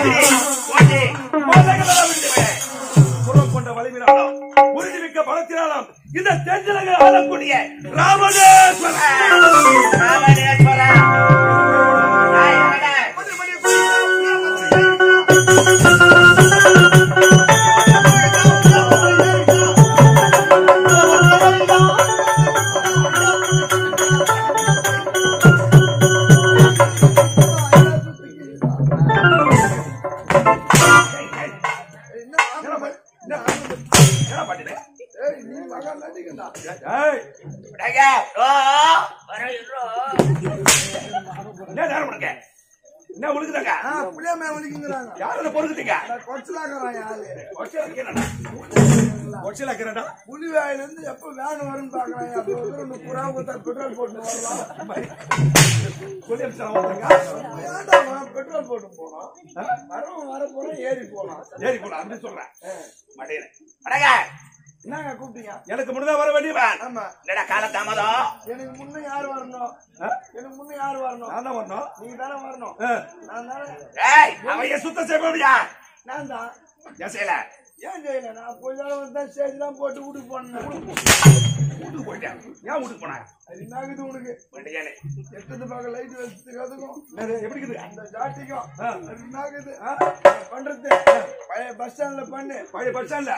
குரம் கொண்ட வலிமையினாலும் உறுதிமிக்க பலத்தினாலும் இந்த தென்னிலங்கை ஆளக்கூடிய ராமணேஸ்வரன் என்ன பண்ணிட்டேன் ஏய், என்ன நேரம் உனக்கு என்ன உழுகுதாங்க யார் அதை பொறுக்குறீங்க ஒச்சல இருக்கிறடா புலிவாயில இருந்து எப்ப வேன் வரும்னு பாக்குறாங்க அப்ப வந்து ரெண்டு புறா கொடுத்தா பெட்ரோல் போட்டு வரலாம் சொல்லி அனுப்பிச்சு வந்தாங்க ஏன்டா அவன் பெட்ரோல் போட்டு போனோம் வரவன் வர போறோம் ஏறி போலாம் ஏறி போலாம் அப்படின்னு சொல்றேன் மாட்டேன் என்னங்க கூப்பிட்டீங்க எனக்கு முன்னதான் வர வேண்டியவன் ஆமா என்னடா காலதாமதம் எனக்கு முன்ன யார் வரணும் ஆ? எனக்கு முன்ன யார் வரணும் நான் தான் வரணும் நீங்க தானே வரணும் ஆ. நான் தானே ஏய் அவன் ஏன் சுத்தம் செய்ய முடியா நான் தான் ஏன் செய்யல ஏன் செய்யல நான் போய் தான் வந்து ஸ்டேஜ் தான் போட்டு வீட்டுக்கு போனேன் வீட்டுக்கு போயிட்டேன் ஏன் வீட்டுக்கு போனாங்க அது என்னாகுது உனக்கு வண்டியானே எட்டது பார்க்க லைட் வச்சதுக்கு அதுக்கும் என்னது, எப்படி இருக்குது அந்த ஜாட்டிக்கும் ஆ. அது என்னாகுது ஆ? பண்றது பழைய பஸ் ஸ்டாண்ட்ல பண்ணு பழைய பஸ் ஸ்டாண்ட்ல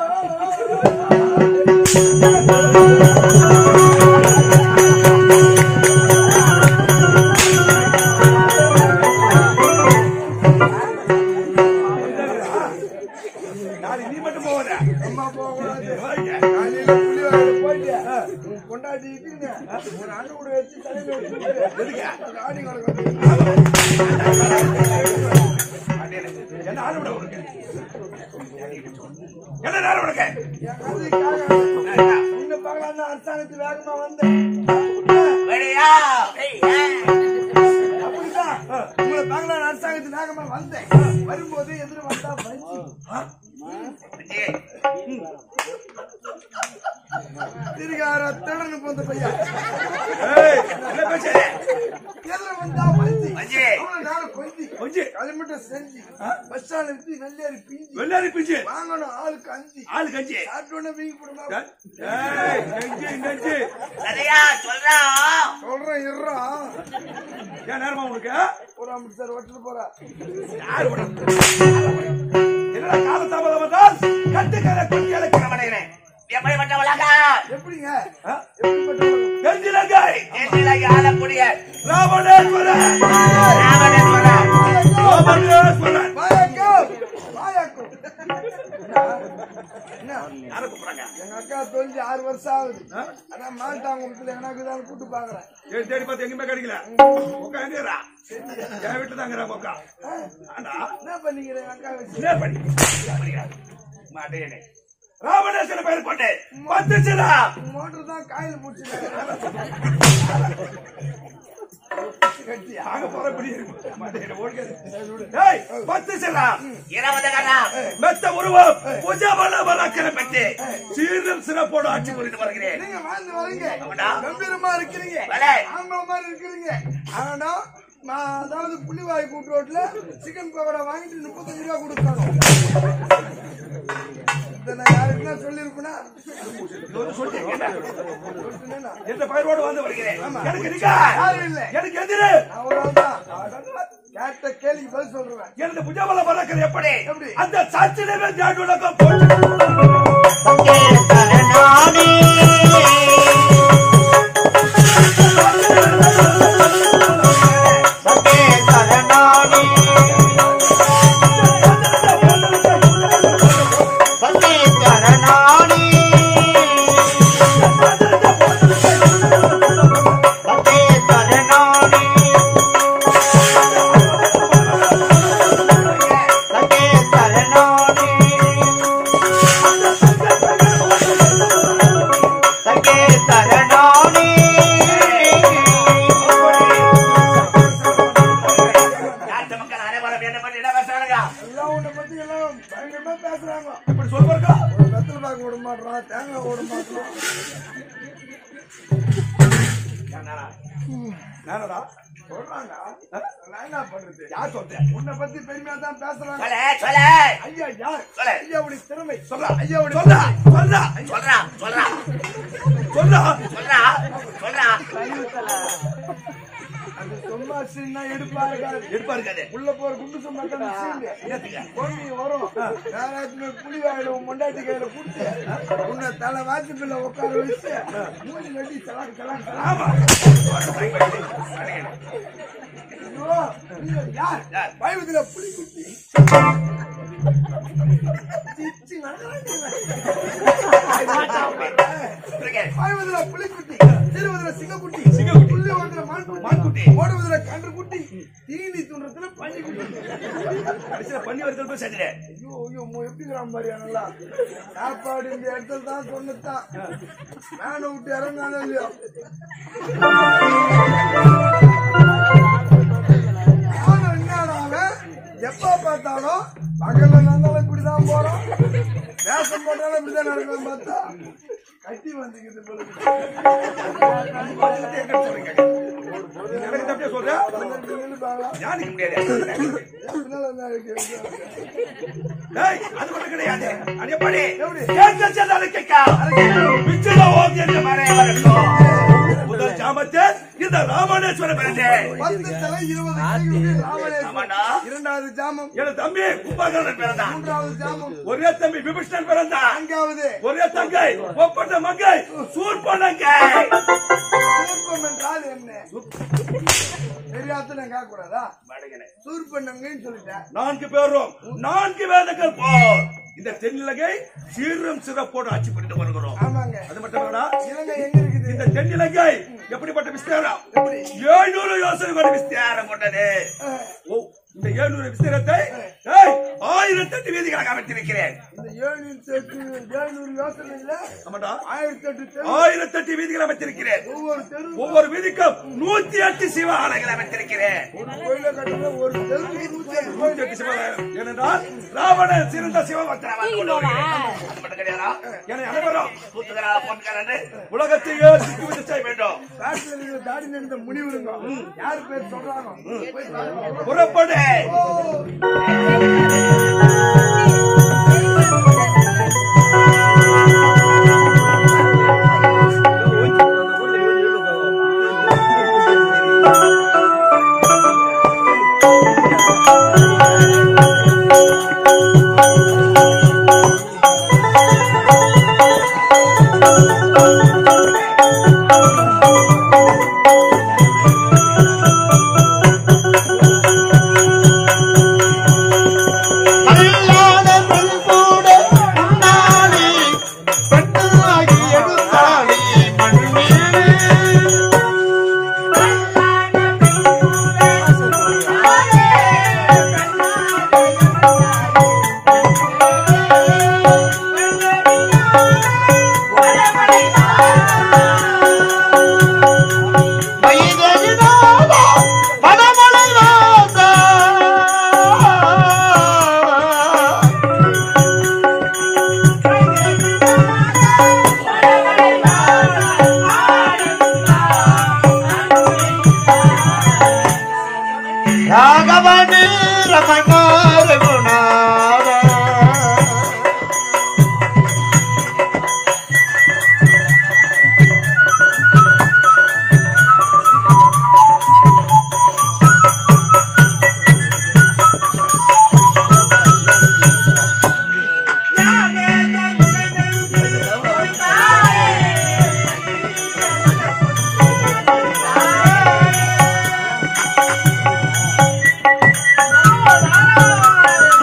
நாளைக்கு நீ மட்டும் போவத அம்மா போகக்கூடாது வாங்க. காலையில புலிவாயில போயிட்டு உன் பொண்டாட்டி இட்டுக்கின்னு ஒரு அண்ணு கூட வச்சு தலையில வச்சு ஆடி கிடக்கும் என்ன ஆள் விட உனக்கு என்ன நேரம் உனக்கு என் கதைக்காக உன்னை பார்க்கலாம் தான் அரசாங்கத்து வேகமா வந்தேன் வெளியா ஏய், ஏய். அப்படிதான் உங்களை பார்க்கலாம் அரசாங்கத்து வேகமா வந்தேன் வரும்போது எதிர வந்தா வஞ்சி வண்டி. திருகார திடன்னு போந்த பையன் ஏய், என்ன பேசுற? எதிர வந்தா வஞ்சி வஞ்சி. அவ்வளவு நேரம் கொஞ்சி கொஞ்சி களிமட்ட செஞ்சு பஸ் ஸ்டாண்ட்ல வித்து நல்லேறி பிஞ்சு வெள்ளாரி பிஞ்சு வாங்கணும் ஆளுக்கு அஞ்சு ஆளு கஞ்சி சாப்பிட்டோன்னே வீங்கி போடுமா ஏய், நெஞ்சு நெஞ்சு சரியா சொல்றா சொல்றேன் இருறா ஏன் நேரமா உனக்கு ஒரு அம்பது சார் வட்டுட்டு போறா யாரு விட என்னடா கால தாமதம் வந்தால் கட்டுக்கரை கொஞ்சி அழைக்கிற மனைகிறேன் எப்படி பட்டவளாக எப்படிங்க எப்படிப்பட்டவங்க நெஞ்சிலங்கை தேசியிலாகி ஆளக்கூடிய ராமணேஸ்வரன் ராமனேஸ்வரன் ராமணேஸ்வரன் வாயாக்கோ வாயாக்கோ என்ன யாரை கூப்பிடுறாங்க எங்க அக்கா தொழில் ஆறு வருஷம் ஆகுது ஆனா மாட்டாங்க உங்களுக்கு எனக்கு தான் கூட்டு பாக்குறேன் தேடி தேடி பார்த்து எங்கேயுமே கிடைக்கல உக்கா எங்கடா என் வீட்டு தாங்கிறா உக்கா ஆண்டா என்ன பண்ணீங்க எங்க அக்கா வச்சு என்ன பண்ணி மாட்டேனே ராமணேஸ்வரன் பெயர் போட்டு வந்துச்சுடா மோட்டர் தான் காயில முடிச்சு கட்டியா ஆக போற இப்படி இருக்கு மாட்டேன் ஓடுகிறது டேய் வந்துச்சுடா இருபது கண்ணம் மெத்த உருவம் பூஜா பண்ண வராக்கிற பெற்று சீரும் சிறப்போடு ஆட்சி புரிந்து வருகிறேன் நீங்க வாழ்ந்து வரீங்க ஆமாடா. கம்பீரமா இருக்கிறீங்க வேலை. ஆம்பளை மாதிரி இருக்கிறீங்க ஆனா நான் அதாவது புள்ளிவாய் கூட்டுரோட்ல சிக்கன் பக்கோடா வாங்கிட்டு முப்பத்தஞ்சு ரூபா கொடுக்கணும் இதை நான் யாருக்குன்னா சொல்லியிருப்பேனா சொல்லிட்டேனா? எந்த பயிரோடு வந்து வருகிறேன் எனக்கு நிக்கா யாரும் இல்லை எனக்கு எதிரு நான் ஒரு ஆள் தான் கேட்ட கேள்விக்கு பதில் சொல்றேன் எனது புஜாமல வராக்கிறது எப்படி எப்படி? அந்த சச்சினமே ஜாடுலகம் போச்சு நாட்டு மக்கள் அனைவரும் என்ன பண்ணி என்ன பேசுறாங்க எல்லாம் உன்னை பத்தி எல்லாம் பயங்கரமா பேசுறாங்க இப்படி சொல்லுவாருக்கா ஒரு வெத்தலை பாக்கு விட மாட்டான் தேங்காய் விட மாட்டான் நானடா சொல்றாங்க நான் என்ன பண்றது யார் சொல்றேன் உன்னை பத்தி பெருமையா தான் பேசுறாங்க சொல்ல சொல்ல ஐயா யார் சொல்லு. ஐயாவுடைய திறமை சொல்றா ஐயாவுடைய சொல்றா சொல்றா சொல்றா சொல்றா சொல்றா சொல்றா சொல்றா அந்த சொன்னா சீனா எடுப்பாரு எடுப்பா இருக்காது உள்ள போற குண்டு சொன்னா பொண்ணு வரும் நேரத்துல புலி வாயில உன் மொண்டாட்டி கையில கொடுத்து உன்னை தலை வாசி பிள்ளை உட்கார வச்சு மூணு வெட்டி தலாக்கு தலாக்கு தலாக்கு ஆமா ஐயோ, ஐயோ, யார் யார்? பயபத்துல புலி குட்டி சிச்சி நடக்கிறாங்க பயபத்துல புலி குட்டி திருவதுல சிங்கக்குட்டி சிங்கக்குட்டி. புள்ளி ஓட்டுல மான்குட்டி மான்குட்டி. ஓடுவதுல கன்று குட்டி தீனி துன்றதுல பன்னி குட்டி கடைசியில பண்ணி வருதல் போய் செஞ்சுட்டேன் ஐயோ ஐயோ மோ எப்படி இருக்கிறான் பாரியா நல்லா சாப்பாடு இந்த இடத்துல தான் சொன்னதான் மேன விட்டு இறங்கானோ இல்லையோ நானும் என்னடா அவன்? எப்ப பார்த்தாலும் பகல்ல நடந்தாலும் இப்படிதான் போறோம் வேஷம் போட்டாலும் இப்படிதான் நடக்கலாம் பார்த்தா கட்டி வந்துக்குது போல இருக்கு. எனக்கு தப்பியா சொல்றேன் கொஞ்சம் நில்லு பாக்கலாம். யாருக்கு முடியாது பின்னால என்ன இருக்கு? டேய், அது மட்டும் கிடையாது அது எப்படி எப்படி? கேட்க சென்றாலும் கேட்க பிச்சையில ஓகே என்ற மறை வரட்டும் முதல் ஜாமத்தில் இந்த ராமணேஸ்வரம் பிறந்தே பத்து தலை இருபது கையுடைய ராமணேஸ்வரன். ஆமாண்டா. இரண்டாவது ஜாமம் என் தம்பி கும்பகர்ணன் பிறந்தான் மூன்றாவது ஜாமம் ஒரே தம்பி விபீஷணன் பிறந்தான் நான்காவது ஒரே தங்கை ஒப்பட்ட மங்கை சூர்பனங்கை சூர்பம் என்றால் என்ன தெரியாத நான் கேட்க கூடாதா சூர்பன்னங்கன்னு சொல்லிட்டேன் நான்கு பேரும் நான்கு வேதங்கள் போர் இந்த தென்னிலகை சீரும் சிறப்போடு ஆட்சி புரிந்து வருகிறோம் ஆமாங்க அது மட்டும் இல்லடா இலங்கை எங்க இருக்குது இந்த தென்னிலங்கை எப்படிப்பட்ட விஸ்தாரம் ஏழ்நூறு யோசனை கொண்ட விஸ்தாரம் கொண்டது அஹ், ஓ, இந்த ஏழ்நூறு விஸ்தாரத்தை ஏய், ஆயிரத்தி எட்டு வீதிகளாக அமைத்திருக்கிறேன் இந்த ஏழ்நூத்தி எட்டு ஏழ்நூறு யோசனையில ஆமாடா ஆயிரத்தி எட்டு தெரு ஆயிரத்தி எட்டு வீதிகள் அமைத்திருக்கிறேன் ஒவ்வொரு தெரு ஒவ்வொரு வீதிக்கும் நூத்தி எட்டு சிவாலயங்கள் அமைத்திருக்கிறேன் ஒரு கோயில கட்டுற ஒரு தெருவுக்கு நூத்தி எட்டு நூத்தி கோயில் எட்டு சிவாலயம் ஏனென்றால் ராவணன் சிறந்த சிவபக்தன் என அனைவரும் உலகத்தையே சிக்குவித்து செய்ய வேண்டும் காட்டுல இருக்கிற தாடி நின்ற முனிவருங்க யாரு பேர் சொல்றாங்க போய் பாருங்க. புறப்படு அல்லாத கூட உன்னாலே பெண்ணாகி எடுத்தாலே மண்மீது வைதவினாத படமலை வாசா ராகவனே ரமணார குணார Oh,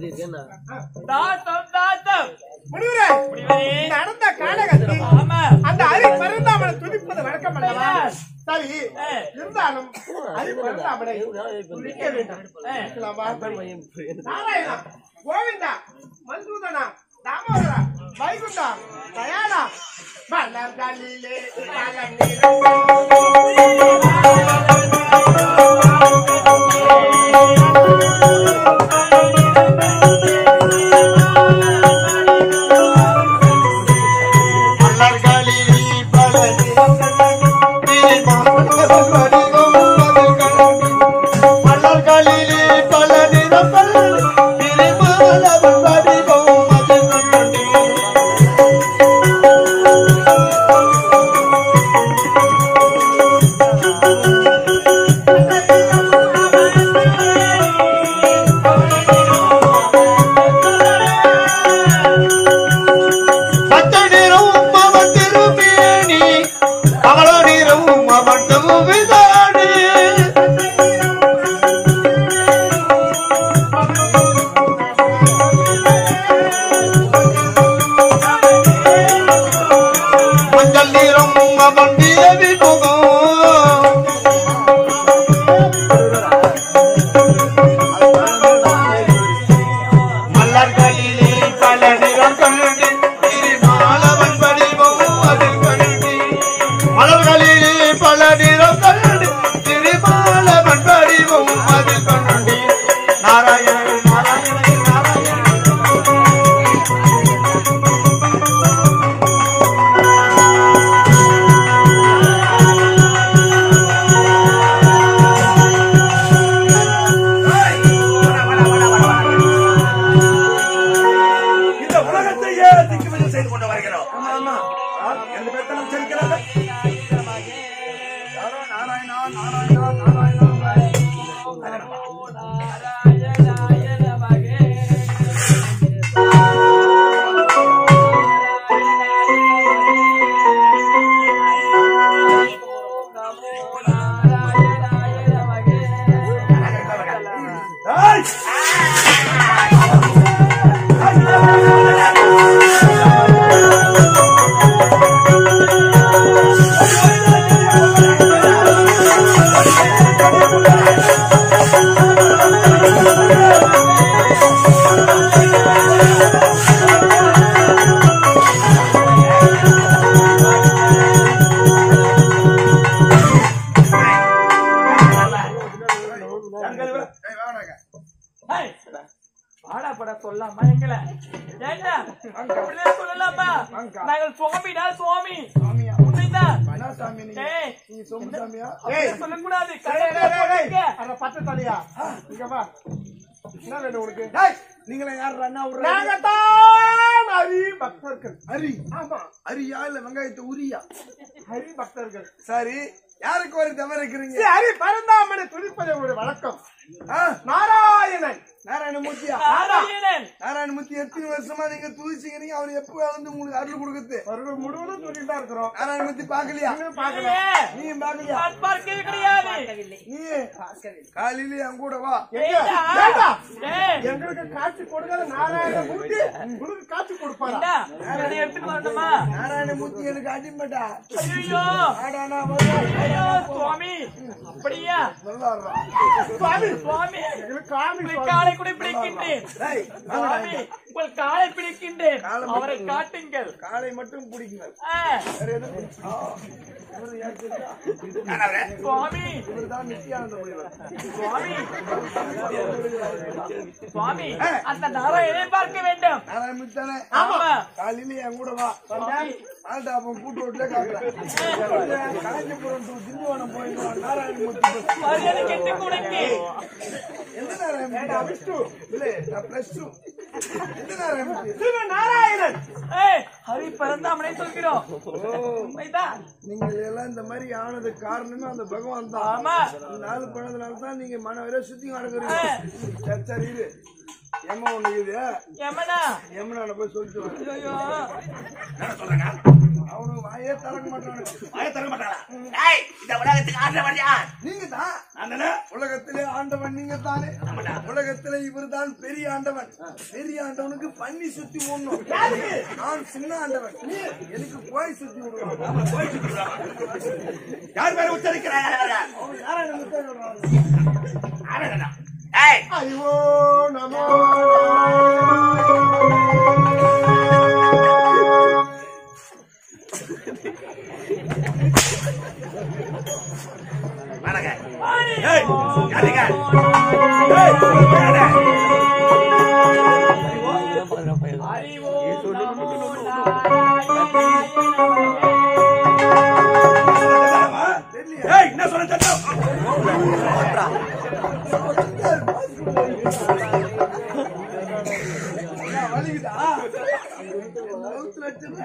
தாத்தம் தாத்தம் முனிவரே முடிவரே நடந்த காலகட்டத்தில் ஆமா அந்த அரி பருந்தாமனை துதிப்பது வழக்கம் அல்லவா Yes. சரி ஏ. இருந்தாலும் அரி பருந்தாமனை துதிக்க வேண்டும் ஏ. இருக்கலாமா? நாராயணா கோவிந்தா மந்தூதனா தாமோதரா வைகுண்டா தயானா மலர்களிலே மலர்நிலம் மலர்களில் பல மலர்களிலே பல நிறங்கள் திருமாலவன் வடிவம் அது கண்டே பச்சை நிறம் அவன் திருமேனி அவளோ நிறம் அவன் திருவிதானி மஞ்சள் நிறம் அவன் தேவி முகம் மலர்களிலே பல நிறம் கண்டு திருமாலவன் வடிவம் அதில் கண்டு மலர்களிலே பல நிறம் கண்டு திருமாலவன் வடிவம் அதில் கண்டு நாராயண நாராயண நாராயண இந்த உலகத்தையே திக்குமிச்சு செய்து கொண்டு வருகிறோம் யார்? எந்த பெத்தனம் செலுக்கிறார்கள் யாரோ நாராயணா நாராயணா நாராயணா ஏய்! ஆடாப்பட சொல்லலாமா எங்களை ஏண்டா அப்படியே சொல்லலாமா நாங்கள் சுவாமிடா சுவாமி உண்மைதான் என்ன சாமி நீங்க ஏய், நீங்க சொம்பு சாமியா அப்படியே சொல்லக்கூடாது டேய், டேய், டேய், டேய். கரெக்டா அட பத்து தலையா இங்க வா என்ன வேணும் உனக்கு டேய், நீங்களே யார் அண்ணா விடுறாங்க நாங்கத்தான் ஹரி பக்தர்கள் ஹரி ஆமா ஹரியா இல்ல வெங்காயத்தை உரியா ஹரி பக்தர்கள் சரி யாருக்கு ஒரு தவறு இருக்கிறீங்க சரி, ஹரி பரந்தாமனை துதிப்பது ஒரு வழக்கம் ஆ, நாராயணன் நாராயணமூர்த்தியா நாராயணன் நாராயணமூர்த்தி எத்தனை வருஷமா நீங்க துதிச்சுக்கிறீங்க அவர் எப்ப வந்து உங்களுக்கு அருள் கொடுக்குது வருடம் முழுவதும் துதிட்டு தான் இருக்கிறோம் நாராயணமூர்த்தி பாக்கலையா இன்னும் பார்க்கல ஏய், நீ பாக்கலையா நான் பார்க்கவே கிடையாது நீ காலையில என் கூட வா எங்க? ஏண்டா? ஏண்டா? ஏய், எங்களுக்கு காட்சி கொடுக்காத நாராயண மூர்த்தி உனக்கு காட்சி கொடுப்பாரா ஏண்டா? இதை எடுத்துட்டு வரணுமா நாராயணமூர்த்தி எனக்கு அடிமட்டா ஐயோ ஆடானா வருவான். ஐயோ சுவாமி அப்படியா நல்லா இருறான். சுவாமி சுவாமி எங்களுக்கு காமி உங்கள் சுவாமி. காலை கூட பிடிக்கின்றேன் டேய், சுவாமி உங்கள் காலை பிடிக்கின்றேன் காலை அவரை பிடிக்கின்றேன். காட்டுங்கள் காலை மட்டும் பிடிக்குங்க ஆ, வேற எதுவும் ஆ, இவரு யார் தெரியுமா? யார் அவரு? சுவாமி இவர்தான் நித்யானந்த முனிவர். சுவாமி சுவாமி அந்த நாராயணனை பார்க்க வேண்டும் நாராயணமூர்த்தி தானே ஆமா காலையில என் கூட வா சுவாமி, ஆண்டா அப்ப கூட்டு ரோட்ல காக்குறேன் காஞ்சிபுரம் டு திண்டிவனம் போயிடுவான் நாராயணமூர்த்தி bus. மரியாதை கெட்டு கொடுங்க எந்த நாராயணமூர்த்தி இல்ல நான் பிளஸ் டூ எந்த நாராயணமூர்த்தி சிவன் நாராயணன் ஏய், ஹரி பரந்தாமனை சொல்கிறோம் உண்மைதான் நீங்கள் எல்லாம் இந்த மாதிரி ஆனது காரணமே அந்த பகவான் தான் ஆமா இந்த நாள் பண்ணதுனால தான் நீங்க மன வரை சுத்தி நடக்கிறீங்க சரி சரி இரு ஏமா ஒண்ணு இது யமனா யமுனால போய் சொல்லிட்டு வரேன் ஐயோ என்ன சொல்றாங்க அவனுக்கு வாயே திறக்க மாட்டானு வாய திறக்க மாட்டாளா ஏய் இந்த உலகத்துக்கு ஆண்டவன் யார் நீங்க தான் நான் தானே உலகத்திலே ஆண்டவன் நீங்க தானே உலகத்திலே இவர்தான் பெரிய ஆண்டவன் பெரிய ஆண்டவனுக்கு பண்ணி சுத்தி விடணும் நான் சின்ன ஆண்டவன் எனக்கு போய் சுத்தி விடுவான் யார் பேரை உச்சரிக்கிறாங்க அவன் யாரா எனக்கு தெரியும் ஏய் ஐயோ நமோ வணக்கம் ஏய் யாருங்க ஏய் போயாதே. அறிவோ நமோ ஏய் என்ன சொல்ல சத்தம் வலிக்குதா கழுத்துல வச்சிருந்தா.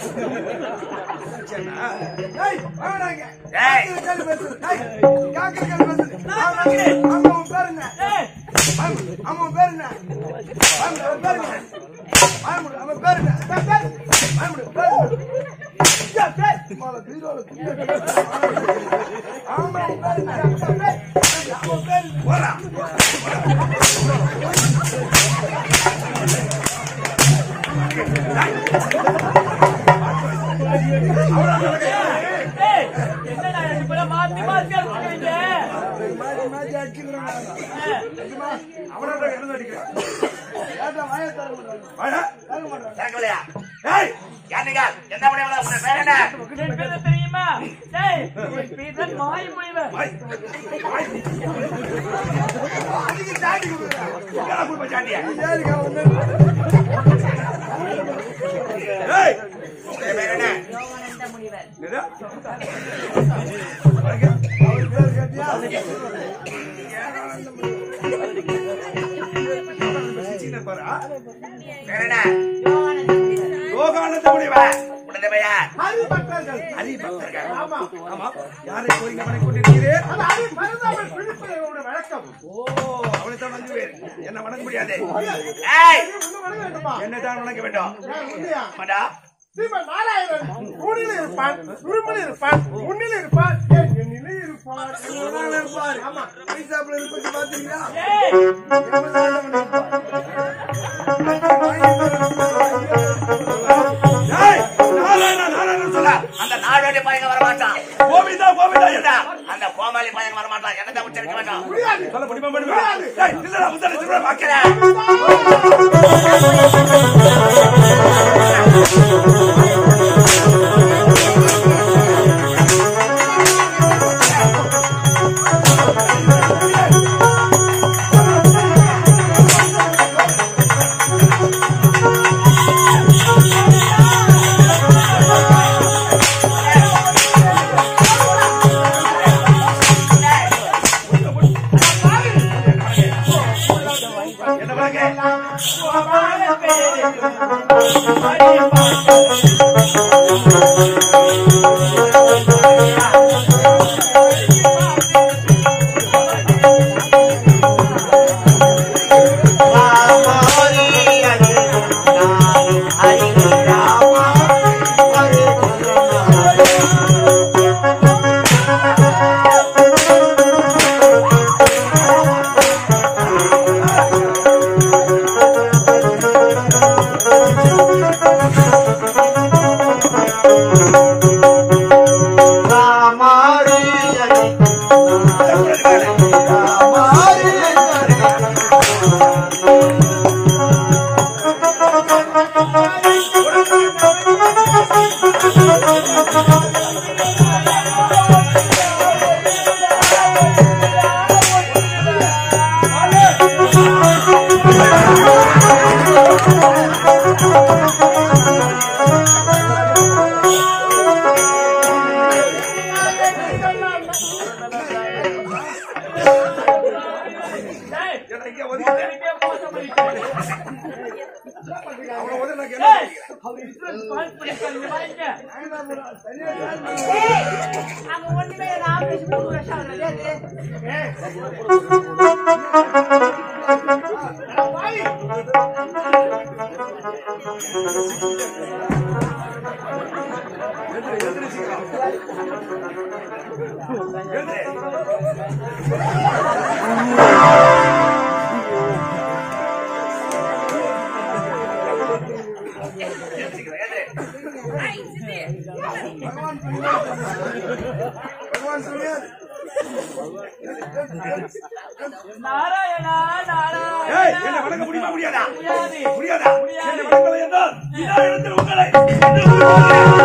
ஏய், வாங்கடாங்க. ஏய். காக்கை கேள்வி பேசுது. ஏய், காக்கை கேள்வி பேசுது. வாங்க, வாங்க, உன் பேர் என்ன? ஏய் வாங்க, ஆமா, உன் பேர் என்ன? வாங்க, அவன் பேர் என்ன? வாங்க, அவன் பேர் என்ன? பேர், பேர். வாங்க, பேர் என்ன? ஐயா, பேர். மேல பீரோல துணி வச்சு. ஆமா, உன் பேர் என்ன? பேர், பேர். அவன் பேர் என்ன? போடா ஏய் என்னடா இப்படி மாத்தி மாத்தி அடிச்சுக்கிறீங்க மாத்தி மாத்தி அடிச்சுக்கிறாங்க. அவனோட இருந்து அடிக்கிறான் ஏன்டா வாயை திறக்க மாட்டாங்க? வாடா. திறக்க மாட்டாங்க. தரக்கலையா ஏய் யாருங்க எந்த முடியல உங்க பேர் என்ன என் பேரு தெரியுமா ஏய் என் பேர் மாய முனிவர் வாய். வாய். அதுக்கு சாட்டி கொடுக்குறா. என்னடா குடும்ப சாட்டியா சரிக்கா, ஒண்ணு. ஏய் உங்க பேர் என்ன யோகானந்த முனிவர் என்னடா? அவர் பேர் கேட்டியா? சின்ன பாரா. பேர் என்ன யோகானந்த முனிவர் யோகானந்த முனிவர். உடனே பெயர் ஹரிபக்தர்கள் ஹரி பக்தர்கள். ஆமா ஆமா. யாரை கோரிக்கை பண்ணி கொண்டிருக்கிறீரே? அது ஹரி பரந்தாமல் பிடிப்பதோட வழக்கம் ஓ, அவனைத்தான் வந்து வேறு. என்ன வணங்க முடியாது ஏய் ஒண்ணு வர வேண்டுமா என்னதான் வணங்க வேண்டும் ஏன் உண்மையா மாடா ஸ்ரீமன் நாராயணன் தூணில் இருப்பான் துரும்பில் இருப்பான் முன்னில் இருப்பான் ஏன் என்னிலே இருப்பான் இவனால இருப்பாரு. ஆமா பைசாப்புல இருப்பது பாத்தீங்களா? ஏய் எவனால இருப்பாரு? ஏய், நாராயணா, நாராயணா சொல்ல. அந்த நாடோடி பையன் வரமாட்டான் கோவிந்தா, கோவிந்தா என்ன? ஏண்டா, அந்த கோமாளி பையன் வரமாட்டான் என்னதான் உச்சரிக்க மாட்டான் சொல்ல முடியுமா, முடியுமா? ஏய், இல்லடா, முந்தானை திரும்ப பார்க்கல. என்ன வணங்க? ஏய் என்ன இங்க ஒதுக்கிட்ட? எனக்கே மோசம் பண்ணிட்டேன். அவனை ஒதுக்கு நான் என்ன ஏய் பண்ணிக்கிறேன்? அவர் இஸ்ரேல் பால் பண்ணிருக்காங்க வாங்க அங்க ஒண்ணுமே இல்ல, ஆபரேஷன் மூணு வருஷம் ஆகுது. அது. எழுது. பகவான் சொன்னார் நாராயணா ஏய், என்னை நாராயணா வணங்க முடியுமா முடியாதா முடியாது முடியாதா முடியாது. என்னை வணங்கவில்லை என்றால் இதா இடத்தில் உங்களை இன்று கொல்லுவேன்.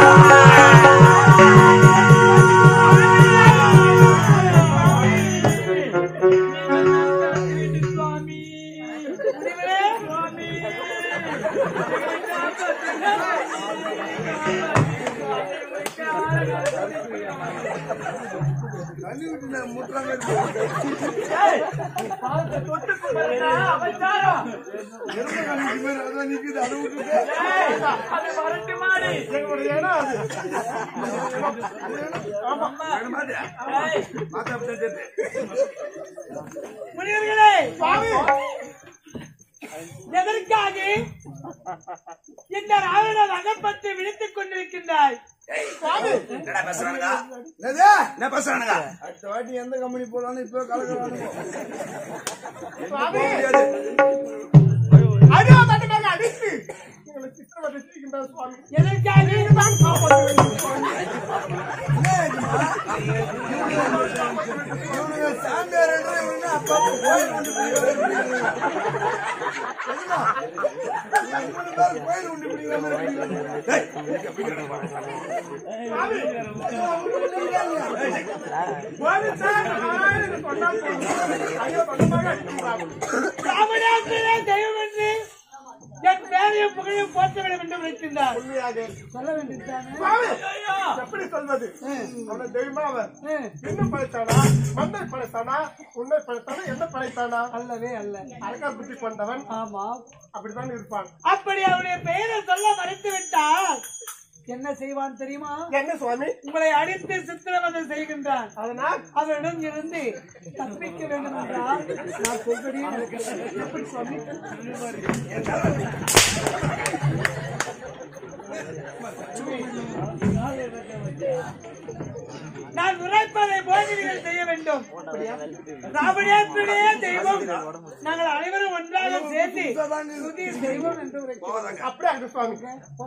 சுவாமி சுவாமி தள்ளி விட்டு முற்றாங்க ஏய், பாவத்தை தொட்டு கும்பிடுறா, அவசாரம். அதான் நிக்குது அதை விட்டுட்டு ஏய், அது வரட்டு மாடு. எங்களுடைய இடம் அது வேணும் மாதிரியா? ஏய், பார்த்தா அப்படிதான் தெரியுது. முனிவர்களே, சுவாமி எதற்காக இந்த ராவணன் அகப்பட்டு விழித்துக் கொண்டிருக்கின்றாய் ஏய், சுவாமி என்னடா பேசுறானுங்க என்னது? என்ன பேசுறானுங்க அடுத்த வாட்டி எந்த கம்பெனி போலான்னு இப்ப கலக்கிறானுங்க சுவாமி முடியாது அடியா தட்டுக்காக அடித்து எங்களை சித்திரவதை செய்கின்ற சுவாமி எதற்காக தான் காப்பாற்ற வேண்டும் சுவாமி என்ன ஆச்சுமா? இவனுங்க சாமியார் என்று இவனுங்க அப்பா கோயில் கொண்டு போய் தெரியுமா? இவனுங்க பேர் கோயில் கொண்டு பிடிக்கிற மாதிரி பிடிக்கிறாங்க. ஏய், இங்க போய்க்கிறேன். சுவாமி சார் நாராயணன் சொன்னால் போதும். ஐயோ பகவான் அடிக்கிறார் ராமநாதனே தெய்வம் என்று என் பேரையும் புகழையும் போற்ற வேண்டும் என்று வைக்கின்றார் உண்மையாக சொல்ல வேண்டியதுதானே சுவாமி ஐயோ எப்படி சொல்வது அவனை தெய்வமா அவன் என்ன படைத்தானா மண்ணை படைத்தானா உன்னை படைத்தானா என்ன படைத்தானா அல்லவே அல்ல அரக்கா புத்தி கொண்டவன் ஆமா அப்படித்தான் இருப்பான் அப்படி அவருடைய பெயரை சொல்ல மறைத்து விட்டால் என்ன செய்வான் தெரியுமா என்ன சுவாமி உங்களை அடித்து சித்திரவதை செய்கின்றான் அதனால் அவரிடம் இருந்து தப்பிக்க வேண்டும் என்றால் நான் சொல்படி நடக்கிறது. எப்படி சுவாமி நான் உரைப்பதை போது நீங்கள் செய்ய வேண்டும் ராமணேஸ்வரே தெய்வம் நாங்கள் அனைவரும் ஒன்றாக சேர்த்து சுதி தெய்வம் என்று உரைக்கிறோம் அப்படியே அங்க சுவாமி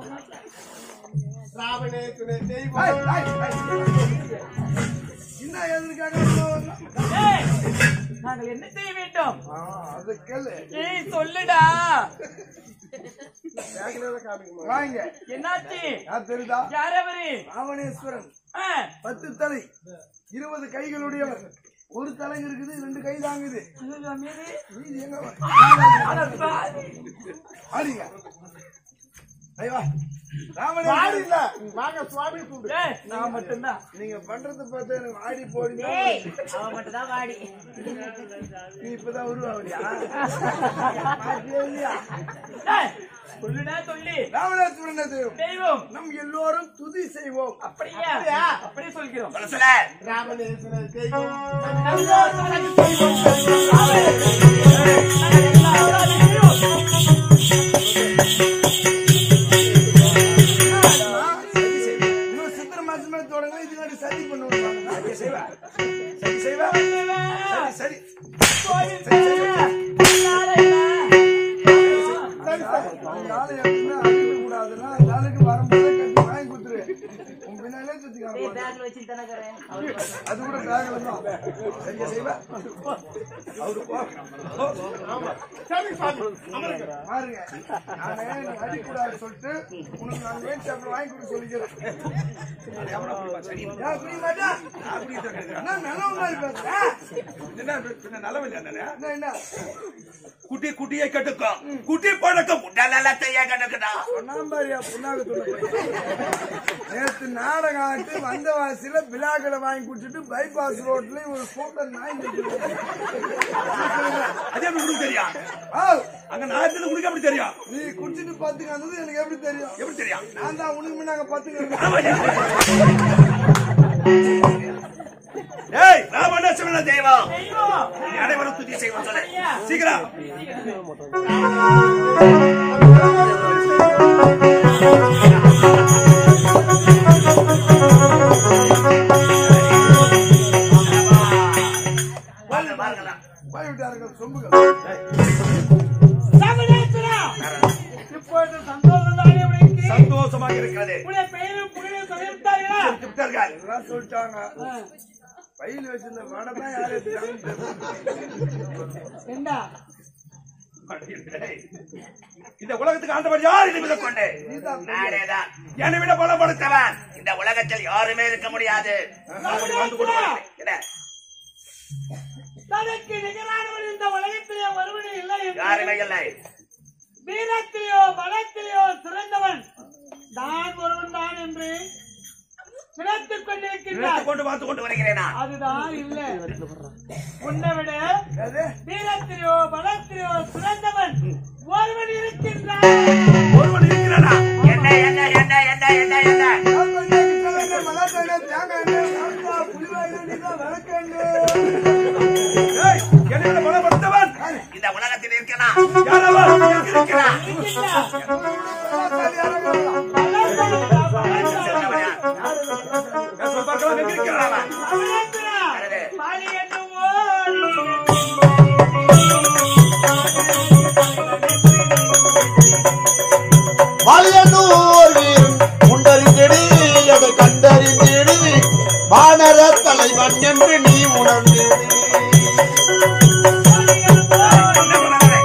ராவணே துணை ஏய், தெய்வம் ஏய், ஏய். என்ன எதற்காக இவ்வளவு வரலாம்? ஏய், நாங்கள் என்ன செய்ய வேண்டும் ஆ, அதை கேளு ஏய் சொல்லுடா பேக்கிலே காமிக்குமா வாங்க என்னாச்சு யார் தெரியுதா யார் அவரு ராவணேஸ்வரன் ஆ, பத்து தலை இருபது கைகளுடையவர் ஒரு தலை இருக்குது ரெண்டு கை தாங்குது ஐயோ, சாமி. மீதி எங்க வா? அட பாவி. ஆடிங்க ஐயா வாடி ராமணேஸ்வரன் இல்ல வாங்க சுவாமி கூப்பிடு ஏய், நான் மட்டும்தான் நீங்க பண்றத பார்த்தா எனக்கு ஆடி போடுங்க அவன் மட்டும் தான் வாடி நீ இப்பதான் உருவாவடியா மாட்டியே இல்லையா ஏய், சொல்லுடா சொல்லி ராமணேஸ்வரன் அது தெய்வம் நம் எல்லோரும் துதி செய்வோம் அப்படியா அப்படியே சொல்கிறோம் சொல்ல சொல்ல ராவணே துணை தெய்வம் இன்னும் சித்திர மாசமே தொடங்க இதுக்காண்டி சதி பண்ணுவாங்க செய்வா சரி செய்வா சரி சரி அவங்க ஆளு எப்பவுமே அடிக்க கூடாதுன்னா அந்த ஆளுக்கு வரும்போதே கட்டி வாங்கி கொடுத்துரு உன் பின்னாலே சுத்திக்காம பேக்ல வச்சு தானே அது கூட பேக்ல தான் சரியா செய்வா அவரு போ சரி சுவாமி அமருங்க பாருங்க நானே எனக்கு அடிக்கூடாதுன்னு சொல்லிட்டு உனக்கு நான் வேன் சாப்பிட வாங்கி கொடுக்க சொல்லிக்கிறேன் ஏன் புரிய மாட்டா என்ன நல்லவங்க மாதிரி பேசுற என்ன பின்ன நல்லவில்லை அண்ணனே என்ன என்ன குட்டி குட்டியை கட்டுக்கும் குட்டி பழக்கம் உடலத்தையே கண்டுக்கிட்டா சொன்னாம்பாரியா புண்ணாக்கு துணை நேத்து நாடகம் ஆட்டு வந்த வாசியில பிலாக்களை வாங்கி குடிச்சிட்டு பைபாஸ் ரோட்ல ஒரு சூப்பர் நாய் நிக்குது. அதே எப்படி உனக்கு தெரியும் ஆ, அங்க நாயத்துல உனக்கு எப்படி தெரியும் நீ குடிச்சிட்டு பாத்துக்க வந்தது எனக்கு எப்படி தெரியும் எப்படி தெரியும் நான் தான் உனக்கு முன்னாங்க பாத்துக்க ஆமா, ஏய் ராமணேஸ்வரன் தெய்வம் தெய்வம் நீ அனைவரும் துதி செய்வோம் சொல்லு சீக்கிரம் ராவணே இருக்கிறது உடைய பெயரும் புகழும் சொல்லிவிட்டார்களா விட்டார்கள். எல்லாம் சொல்லிட்டாங்க பையில வச்சிருந்த வடை தான் யாரு எடுத்தாங்கன்னு தெரியல. என்ன இந்த உலகத்துக்கு ஆண்டவர் யார் இதை விட கொண்டு நானேதான் என்னை விட பலம் படுத்தவன் அவன் இந்த உலகத்தில் யாருமே இருக்க முடியாது என்ன? தனக்கு நிகரானவன் இந்த உலகத்திலே ஒருவனும் இல்லை யாருமே என்று இல்லை வீரத்திலேயோ பலத்திலேயோ சிறந்தவன் நான் ஒருவன் தான் என்று நினைத்துக் கொண்டிருக்கின்றார் கொண்டு பார்த்து கொண்டு கொண்டு வருகிறேனா அதுதான் இல்லை உன்னை விட எது? வீரத்திலேயோ பலத்திலேயோ சிறந்தவன் ஒருவன் இருக்கின்றான் ஒருவன் இருக்கிறானா என்ன என்ன என்ன என்ன என்ன என்ன நான் பண்ண கிட்ட மலாட்டை எண்ணெய், தேங்காய் எண்ணெய், சாம்பார், புளிவாய் எண்ணெய் தான் விளக்கு எண்ணெய். ஏய், என்னை விட பலம் படுத்தவன் இந்த உலகத்தில் இருக்கிறான் யார் அவன் இருக்கிறான் இருக்கின்றான். சரி, இறங்கலாம். பலத்தோடா, பலத்தோடா. சொல்ல பார்க்கலாம் எங்க இருக்கிறான் அவன்? அவன் இருக்கிறான். யாரது? பாலி என்னும் ஓடி மலையனூர் வீரன் உண்டறிந்திடு அதை கண்டறிந்திடு வானர தலைவன் என்று நீ உணர்ந்திடு என்ன பண்ணாரு?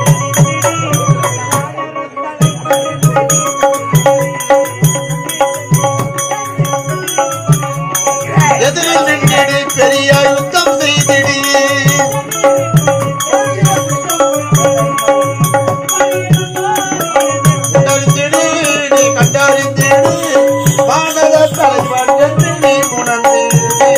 எதிரில் நின்றிடு பெரிய யுத்தம் செய்திடு உணர்ந்திடு நீ கண்டறிந்திடு வானர தலைவன் என்று நீ உணர்ந்திடு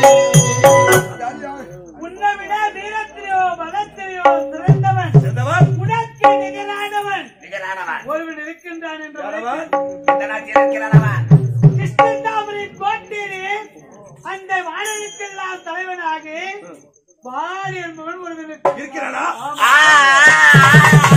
உன்னை விட வீரத்திலேயோ பலத்திலேயோ சிறந்தவன் சென்றவன் உனக்கு நிகரானவன் நிகழானவன் ஒருவன் இருக்கின்றான் என்று யாரவன்? இந்த நாட்டில் இருக்கிறானவன் கிருஷ்ணதாமரை கோட்டிலே அந்த வானனுக்கெல்லாம் தலைவனாகி பாரி என்பவன் ஒருவனுக்கு இருக்கிறானா ஆ, ஆ,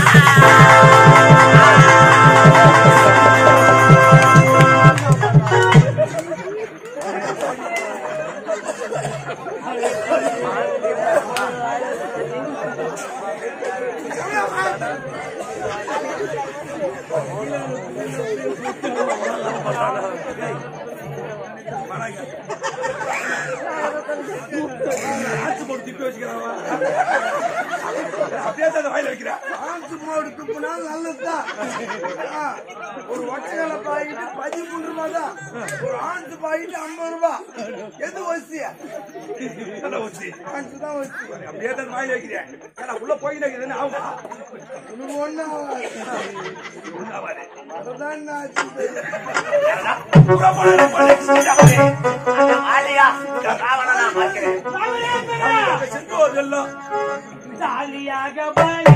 ஆச்சு போட்டு திப்பி வச்சுக்கிறான் அவன். அப்படியே தான் அந்த வாயில வைக்கிறான் ஆஞ்சு மோடு துப்புனா நல்லதுதான் ஆ, ஒரு ஒற்றையில பாக்கெட்டு பதிமூணு ரூபாய் தான் ஒரு ஆஞ்சு பாக்கெட்டு ஐம்பது ரூபாய் எது வசிய நல்லா ஊத்தி. ஆஞ்சு தான் வசி அப்படியே தான் வாயில வைக்கிறேன் ஏன்னா உள்ள போய் நிக்குதுன்னு ஆகுமா உனக்கு ஒண்ணும் உண்டாவாது. அதுதான் நான் ஆச்சு யாரடா? புறப்படு, பலே, சீதாபதி. அந்த ஆலியா இந்த ராவணனா பார்க்கிறேன் ராமனேந்திரா, அங்க சென்றோர் எல்லாம் ஜாலியாக பாலி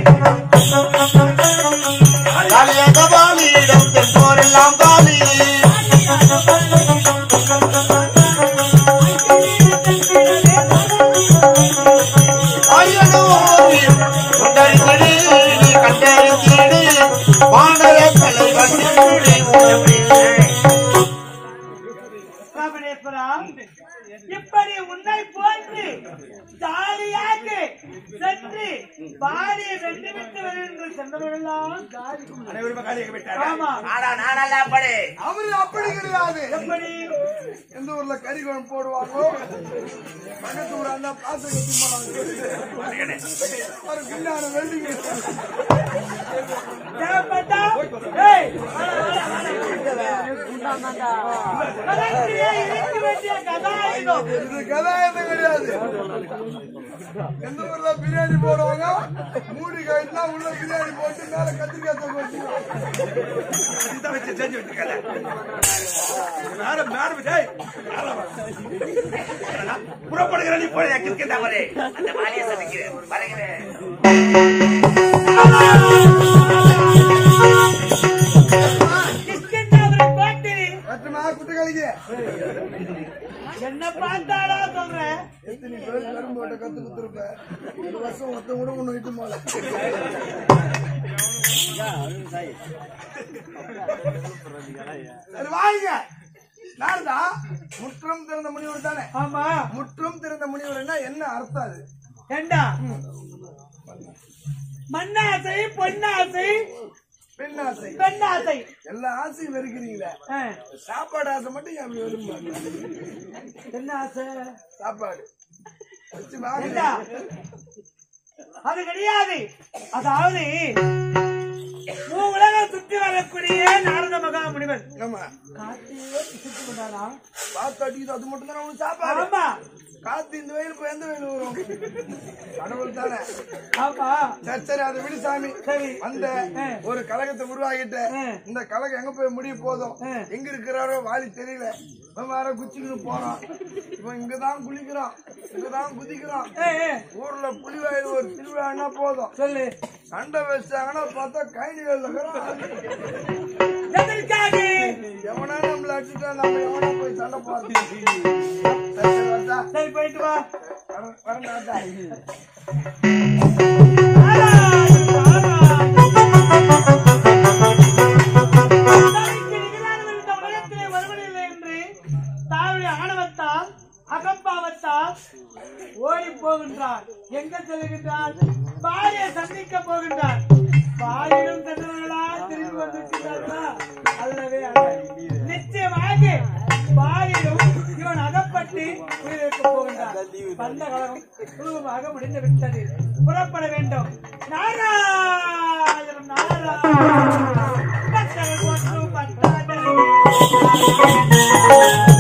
காலியாக பாலியிடம் தென்போரெல்லாம் காலி ஐயனூரில் உண்டறிந்திடு, நீ கண்டறிந்திடு, வானர தலைவன் என்று நீ உணர்ந்திடு. ராமணேஸ்வரா இப்படி உன்னை போன்று ஜாலியாக சென்று பாலியை வென்றுவிட்டு வருகின்ற சென்றவர்களெல்லாம் ஜாலி அனைவருமே காலியாக விட்டாங்க ஆமா ஆனா நானல்ல அப்படி அவரு அப்படி கிடையாது எப்படி எந்த ஊர்ல கறி குழம்பு போடுவாங்களோ பக்கத்து ஊர் அந்த பாச கட்டி போனாங்க ஒரு கில்லான வெல்டிங் தேவைப்பட்டா ஏய், கலத்திலே இருக்க வேண்டிய கதாயுதம் இது கதாயுதம் கிடையாது எந்த ஊர்ல பிரியாணி போடுவாங்க மூடி காய்ச்சா உள்ள பிரியாணி போட்டு மேல கத்திரிக்காய் தொங்க வச்சுக்கணும் இதுதான் வச்சு செஞ்சு வச்சிருக்காங்க மேடம் மேடம் டேய் புறப்படுகிற நீ போய் கிரிக்கெட் அவரே அந்த மாலியை சந்திக்கிறேன் வருகிறேன் கிஷ்கிந்தாபுரி கோட்டில் கட்டுமா குட்டுக்காளிக்கு என்ன பார்த்தாடா சொல்றேன் எத்தனை பேர் கரும்பு ஓட்ட கத்து குத்துருப்ப ஒரு வருஷம் ஒருத்தன் கூட ஒண்ணு விட்டு போல சரி வாங்க நான்தா முற்றும் திறந்த முனிவர் தானே ஆமா முற்றும் திறந்த முனிவர்னா என்ன அர்த்தம் அது ஏண்டா மண்ணாசை பொன்னாசை பெண் ஆசை பெண் ஆசை எல்லா ஆசையும் வெறுக்கிறீங்களே ஆ, சாப்பாடு ஆசை மட்டும் என் விரும்ப என்ன ஆசை சாப்பாடு வச்சு என்ன? வாங்க அது கிடையாது அதாவது மூ உலகம் சுற்றி வரக்கூடிய நாரத மகா முனிவர் ஆமா காத்தையே சுற்றி கொண்டாரா பார்த்து அடிக்குது அது மட்டும் தானே உனக்கு சாப்பாடு ஆமா காத்து இந்த வெயில் போய் எந்த வெயில் வரும் கடவுள் தானே ஆமா சரி சரி அதை விடு சாமி சரி. வந்த ஆ. ஒரு கழகத்தை உருவாக்கிட்ட ஆ. இந்த கழகம் எங்க போய் முடிய போதும் ஆ. எங்க இருக்கிறாரோ வாலி தெரியல இவன் வேற குச்சிக்கிட்டு போறான் இவன் இங்கதான் குளிக்கிறான் இங்கதான் குதிக்கிறான் ஏ, ஏ, ஊர்ல புலிவாயில் ஒரு திருவிழான்னா போதும் சொல்லு சண்டை வச்சாங்கன்னா பார்த்தா கைனிகள் எதற்காக எவனா நம்மள அடிச்சுட்டா நம்ம எவனா போய் சண்டை போறது சரி, சரி, வரட்டா? சரி போயிட்டு வா வர- வரேன்டா. நாராயண, நாராயண. தனக்கு நிகரானவர் இந்த உலகத்திலே வருவதில்லை என்று தாயுடைய ஆணவத்தால் அகம்பாவத்தால் ஓடி போகின்றார் எங்க செல்கின்றார் பாரியை சந்திக்க போகின்றார் பாரியிலும் சென்றவர்களா திரும்பி வந்திருக்கிறார்களா அல்லவே அல்ல நிச்சயமாக பாரியிலும் இவன் அகப்பட்டு உயிரிழக்க போகின்றார் வந்த கழகம் சுலபமாக முடிந்து விட்டது புறப்பட வேண்டும் நாராயணம் நாராயணம் பட்டர் ஒன்று பட்டாடை